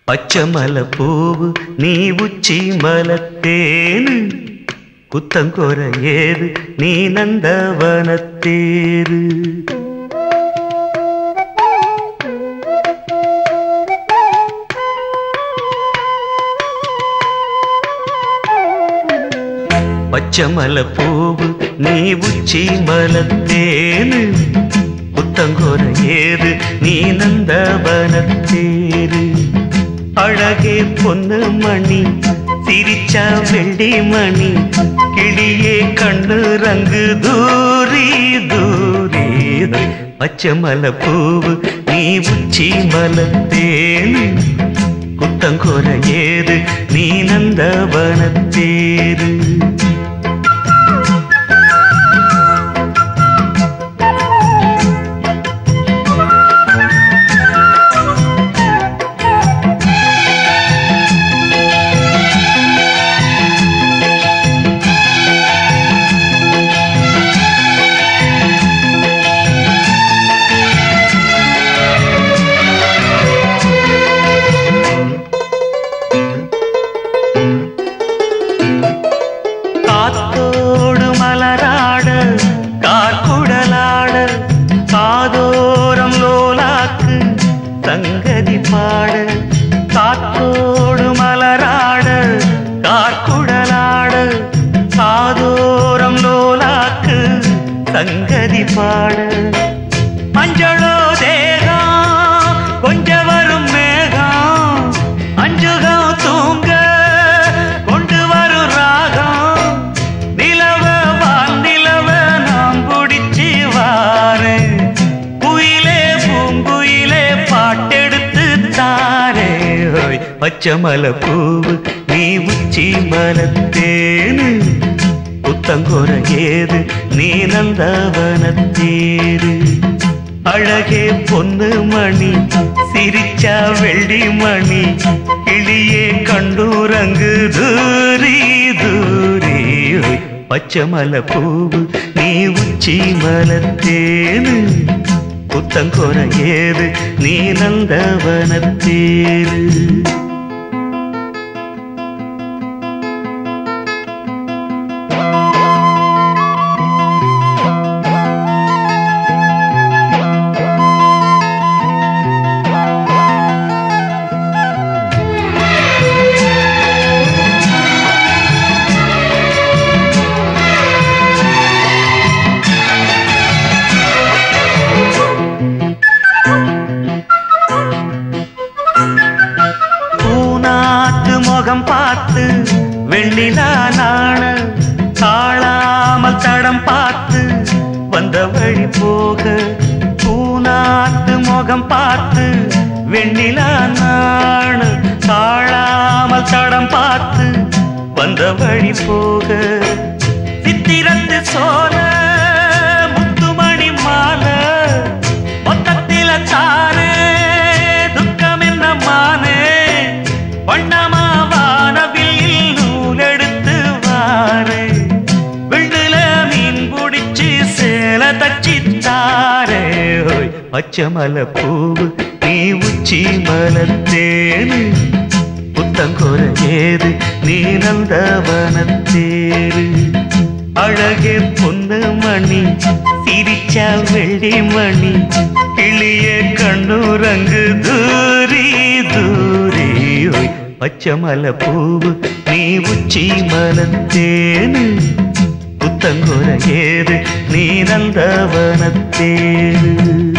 പച്ചമല പൂവ് നീ ഉച്ചി മലത്തേന് കുത്തംകൊര ഏത് നീ നന്ദവനത്തേര് പച്ചമല പൂവ് നീ ഉച്ചി മലത്തേന് പുത്തങ്കൊര ഏത് നീ നന്ദവനത്തേര് അഴകേ പൊന്ന് മണി சிரிச்சா வெள்ளி மணி கிளியே கண்ணு ரங்கு தூரி தூரி பச்சை மலை பூவு நீ உச்சி மலத்தேனு குத்தங்கோர ஏது நீ நந்தவனத்தேரு காத்தோடு மலராட கார்குடலாட காதோரம் லோலாக்கு சங்கதி பாட காத்தோடு மலராட கார்குடலாட காதோரம் லோலாக்கு சங்கதி பாட மஞ்சளோ தேகம் கொஞ்ச வரும் மேகம் அஞ்சுகம் தூங்க கொண்டு வரும் ராகம் நிலவ வான் நிலவ நாம் பிடிச்சி வாரு குயிலே பூங்குயிலே பாட்டெடுத்து தாரே ஓய் பச்சை மலை பூவு நீ உச்சி மலத்தேனு புத்தங்கொர ஏது நீ நந்தவனத்தேரு அழகே பொன்னு மணி சிரிச்சா வெள்ளி மணி கிளியே கண்டூரங்கு தூரி தூரி பச்சை மலை பூவு நீ உச்சி மலத்தேனு புத்தங்கொர ஏது நீ நந்தவனத்தேரு பூநாட்டு முகம் பார்த்து வெண்ணிலா நாண காளாமல் தடம் பார்த்து வந்த வழி போக பூநாட்டு முகம் பார்த்து வெண்ணிலா நாண காளாமல் தடம் பார்த்து வந்த வழி போக சித்திரத்து சோல முத்துமணி மாலை மொத்தத்தில தாரே துக்கம் என்ன மானே வண்ணமா வானவில் நூலெடுத்து வாரே விண்டுல மீன் பிடிச்சு சேல தச்சி தாரே ஓய் பச்சை மலை பூவு நீ உச்சி மலத்தேனு புத்தங்கொர ஏது நீ நந்தவனத்தேரு அழகே பொண்ணு மணி சிரிச்சா வெள்ளி மணி கிளிய கண்ணுரங்கு தூரி தூரி ஓய் பச்சை மலை பூவு நீ உச்சி மலத்தேனு புத்தங்கொர ஏது நீ நந்தவனத்தேரு